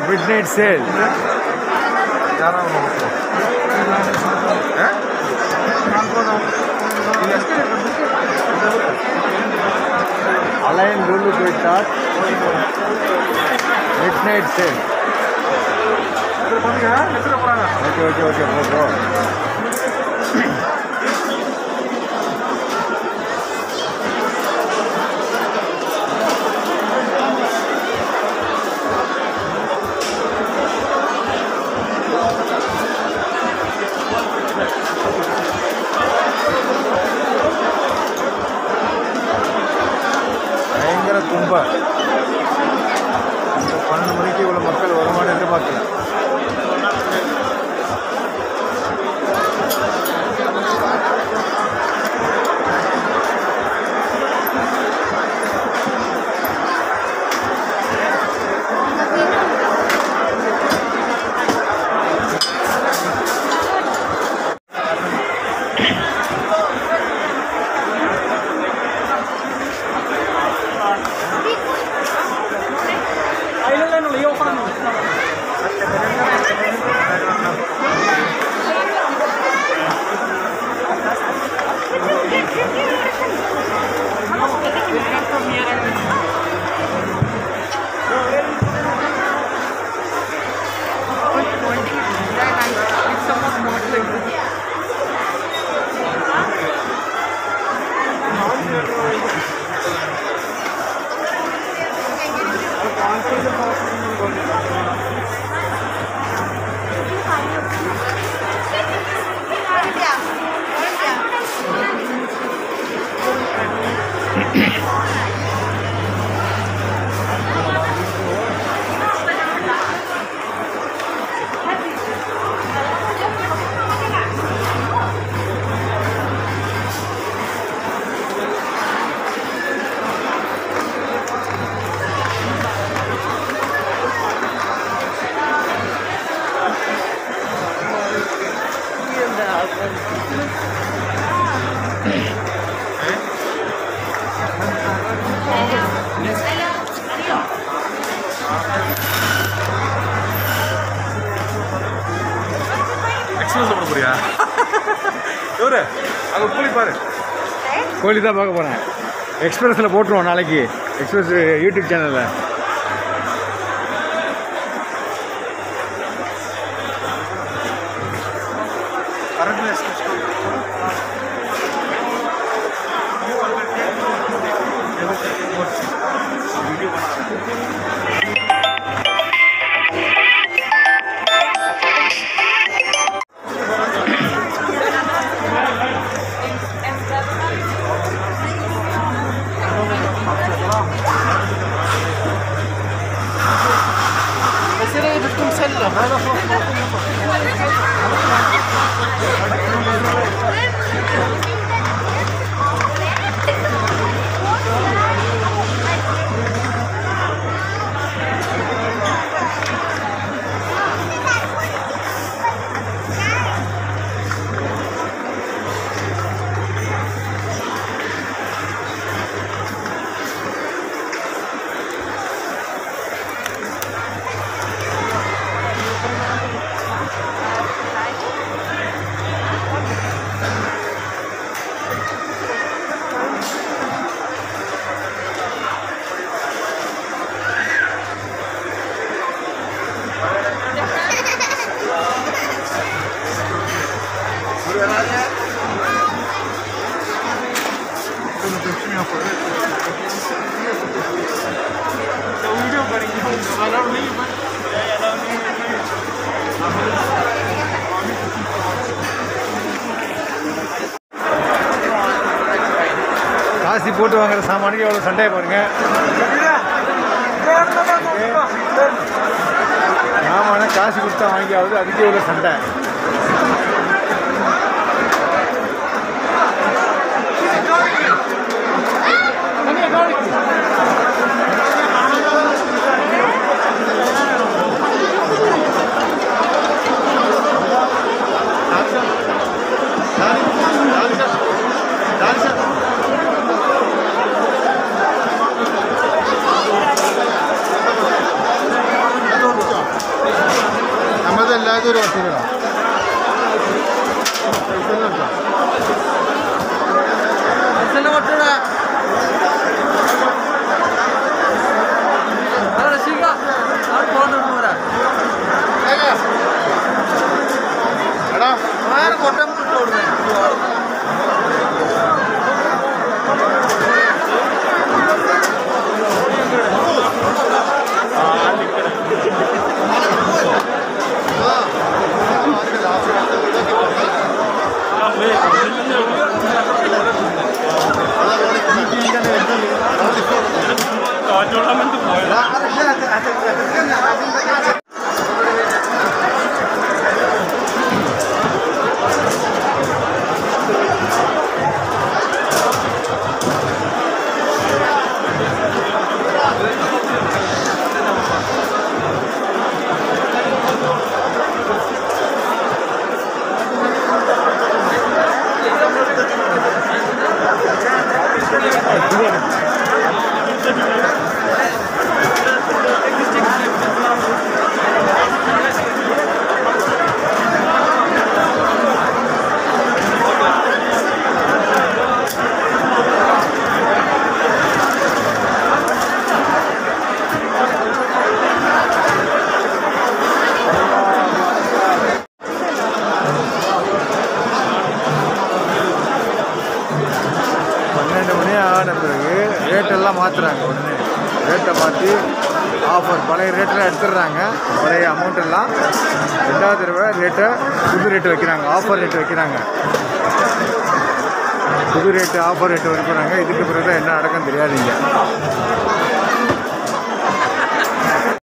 mid midnight sale அலைன் லூலு போயிட்டார் midnight sale okay okay okay bro bro பயங்கர கும்ப இந்த பன்னெண்டு மணிக்கு இவ்வளோ மக்கள் வருமானம் எதிர்பார்க்கல எக்ஸ்பிரஸ் போட போறியா இவரு அங்க கூலி பாரு கோழி தான் பார்க்க போகிறேன் எக்ஸ்பிரஸில் போட்டுருவோம் நாளைக்கு எக்ஸ்பிரஸ் யூடியூப் சேனலில் கரண்ட்ல காசி போட்டு வாங்குற சாமானுக்கு எவ்வளோ சண்டையை பாருங்க சாமான காசு கொடுத்தா வாங்கியாவது அதுக்கு எவ்வளோ சண்டை ஆன பிறகு ரேட்டெல்லாம் மாற்றுறாங்க உடனே ரேட்டை மாற்றி ஆஃபர் பழைய ரேட்டெல்லாம் எடுத்துடுறாங்க பழைய அமௌண்ட் எல்லாம் ரெண்டாவது தடவை ரேட்டை புது ரேட்டு வைக்கிறாங்க ஆஃபர் ரேட்டு வைக்கிறாங்க புது ரேட்டு ஆஃபர் ரேட்டு வைக்கிறாங்க இதுக்கு பிறகு தான் என்ன நடக்கும்னு தெரியாதுங்க